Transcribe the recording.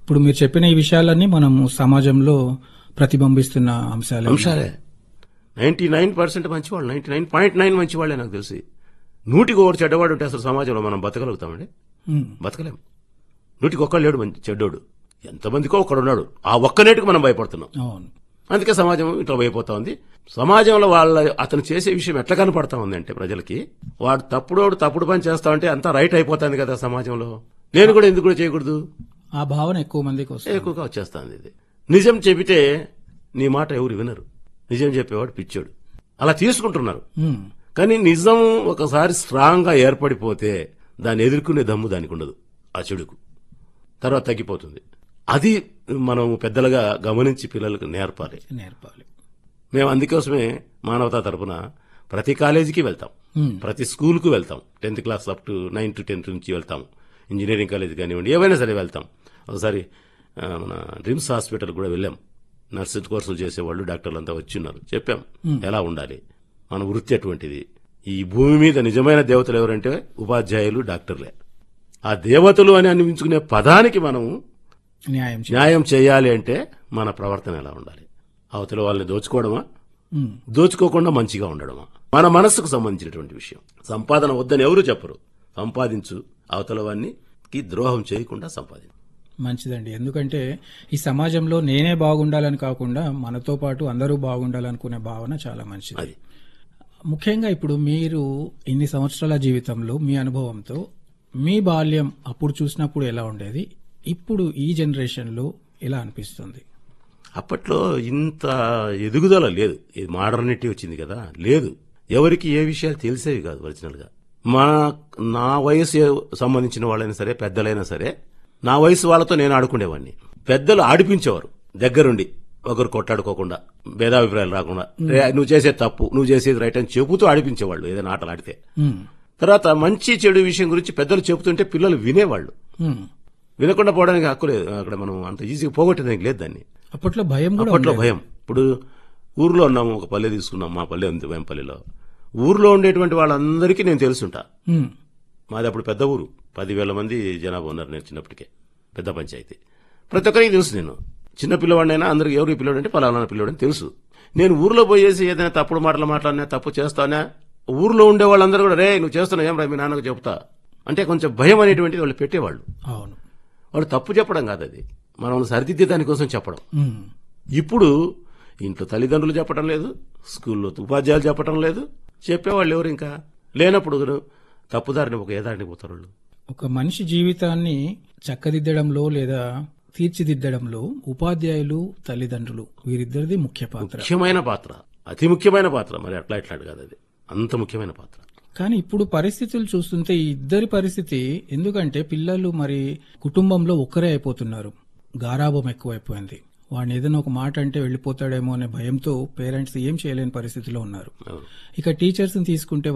ఇప్పుడు మీరు చెప్పిన ఈ విషయాలన్నీ మనము సమాజంలో ప్రతిబింబిస్తున్న అంశాలు అంశాలే నైన్టీ నైన్ పర్సెంట్ మంచివాళ్ళు నైన్టీ నైన్ పాయింట్ నైన్ మంచివాళ్లే నాకు తెలిసి నూటికి ఒకటి చెడ్డవాడు ఉంటే అసలు సమాజంలో మనం బతకగలుగుతామండి ఉమ్, బతకలేం నూటికి ఒక్కడు లేడు మంచి చెడ్డోడు ఎంతమందికో ఒకడున్నాడు ఆ ఒక్కనేటికి మనం భయపడుతున్నాం అవును అందుకే సమాజం ఇట్లా అయిపోతా ఉంది సమాజంలో వాళ్ళ అతను చేసే విషయం ఎట్లా కనపడతా ఉంది అంటే ప్రజలకి వాడు తప్పుడోడు తప్పుడు పని చేస్తా ఉంటే అంతా రైట్ అయిపోతుంది కదా సమాజంలో నేను కూడా ఎందుకు కూడా చేయకూడదు ఆ భావన ఎక్కువ మందికి వస్తుంది ఎక్కువగా వచ్చేస్తుంది ఇది నిజం చెబితే నీ మాట ఎవరు వినరు నిజం చెప్పేవాడు పిచ్చోడు అలా తీసుకుంటున్నారు ఉమ్, కానీ నిజం ఒకసారి స్ట్రాంగ్ గా ఏర్పడిపోతే దాన్ని ఎదుర్కొనే దమ్ము దానికి ఉండదు ఆ చెడుకు తర్వాత తగ్గిపోతుంది అది మనం పెద్దలుగా గమనించి పిల్లలకు నేర్పాలి నేర్పాలి మేము అందుకోసమే మానవతా తరపున ప్రతి కాలేజీకి వెళ్తాం ఉమ్, ప్రతి స్కూల్కు వెళ్తాం tenth class up to nine to tenth నుంచి వెళ్తాం ఇంజనీరింగ్ కాలేజ్ కానివ్వండి ఏవైనా సరే వెళ్తాం ఒకసారి ఆ, మన రిమ్స్ హాస్పిటల్ కూడా వెళ్ళాం నర్సింగ్ కోర్సులు చేసేవాళ్ళు డాక్టర్లు అంతా వచ్చి ఉన్నారు చెప్పాం ఎలా ఉండాలి మన వృత్తి అటువంటిది ఈ భూమి మీద నిజమైన దేవతలు ఎవరంటే ఉపాధ్యాయులు డాక్టర్లే ఆ దేవతలు అని అనిపించుకునే పదానికి మనం న్యాయం చేయాలి న్యాయం చేయాలి అంటే మన ప్రవర్తన ఎలా ఉండాలి అవతల వాళ్ళని దోచుకోవడమా ఉమ్, దోచుకోకుండా మంచిగా ఉండడమా మన మనస్సుకు సంబంధించినటువంటి విషయం సంపాదన వద్దని ఎవరు చెప్పరు సంపాదించు అవతల వానికి ద్రోహం చేయకుండా సంపాదించు మంచిదండి ఎందుకంటే ఈ సమాజంలో నేనే బాగుండాలని కాకుండా మనతో పాటు అందరూ బాగుండాలనుకునే భావన చాలా మంచిది అది ముఖ్యంగా ఇప్పుడు మీరు ఇన్ని సంవత్సరాల జీవితంలో మీ అనుభవంతో మీ బాల్యం అప్పుడు చూసినప్పుడు ఎలా ఉండేది ఇప్పుడు ఈ జనరేషన్ లో ఎలా అనిపిస్తుంది అప్పట్లో ఇంత ఎదుగుదల లేదు ఈ మోడర్నిటీ వచ్చింది కదా లేదు ఎవరికి ఏ విషయాలు తెలిసేవి కాదు ఒరిజినల్ గా మా నా వయసు సంబంధించిన వాళ్ళైనా సరే పెద్దలైనా సరే నా వయసు వాళ్ళతో నేను ఆడుకునేవాడిని పెద్దలు ఆడిపించేవారు దగ్గరుండి ఒకరు కొట్లాడుకోకుండా భేదాభిప్రాయాలు రాకుండా "రే, నువ్వు చేసేది తప్పు నువ్వు చేసేది రైట్ అని చెబుతూ ఆడిపించేవాళ్ళు ఏదైనా ఆటలు ఆడితే ఉమ్, తర్వాత మంచి చెడు విషయం గురించి పెద్దలు చెబుతుంటే పిల్లలు వినేవాళ్ళు ఉమ్. వినకుండా పోవడానికి హక్కు లేదు అక్కడ మనం అంత ఈజీగా పోగొట్టడానికి లేదు దాన్ని అప్పట్లో భయం కూడా అప్పట్లో ఉండేది. భయం ఇప్పుడు ఊర్లో ఉన్నాము ఒక పల్లె తీసుకున్నాం మా పల్లె ఉంది వేంపల్లిలో ఊర్లో ఉండేటువంటి వాళ్ళందరికీ నేను తెలుసుంటా ఉమ్, మాది అప్పుడు పెద్ద ఊరు పదివేల మంది జనాభా ఉన్నారు నేను చిన్నప్పటికే పెద్ద పంచాయతీ ప్రతి ఒక్కరికి తెలుసు నేను చిన్న పిల్లవాడినైనా అందరికి ఎవరికి పిల్లవాడు అంటే పలానా పిల్లవాడు అని తెలుసు నేను ఊర్లో పోయేసి ఏదైనా తప్పుడు మాటలు మాట్లాడినా తప్పు చేస్తానా ఊర్లో ఉండే వాళ్ళందరూ కూడా రే నువ్వు చేస్తున్నావు ఏం రా మీ నాన్నకు చెప్తా అంటే కొంచెం భయం అనేటువంటిది వాళ్ళు పెట్టేవాళ్ళు అవును వాళ్ళు తప్పు చెప్పడం కాదు అది మనం సరిదిద్దే దానికోసం చెప్పడం ఉమ్, ఇప్పుడు ఇంట్లో తల్లిదండ్రులు చెప్పడం లేదు స్కూల్లో ఉపాధ్యాయులు చెప్పడం లేదు చెప్పేవాళ్ళు ఎవరు ఇంకా లేనప్పుడు తప్పుదారిని ఒక ఏదారిని పోతారు వాళ్ళు ఒక మనిషి జీవితాన్ని చక్కదిద్దడంలో లేదా తీర్చిదిద్దడంలో ఉపాధ్యాయులు తల్లిదండ్రులు వీరిద్దరిది ముఖ్య పాత్ర ముఖ్యమైన పాత్ర అతి ముఖ్యమైన పాత్ర మరి అట్లా ఇట్లాంటి కాదు అది అంత ముఖ్యమైన పాత్ర కానీ ఇప్పుడు పరిస్థితులు చూస్తుంటే ఈ ఇద్దరి పరిస్థితి ఎందుకంటే పిల్లలు మరి కుటుంబంలో ఒక్కరే అయిపోతున్నారు గారాభం ఎక్కువైపోయింది వాడిని ఏదైనా ఒక మాట అంటే వెళ్ళిపోతాడేమో అనే భయంతో పేరెంట్స్ ఏం చేయలేని పరిస్థితిలో ఉన్నారు అవును. ఇక టీచర్స్ తీసుకుంటే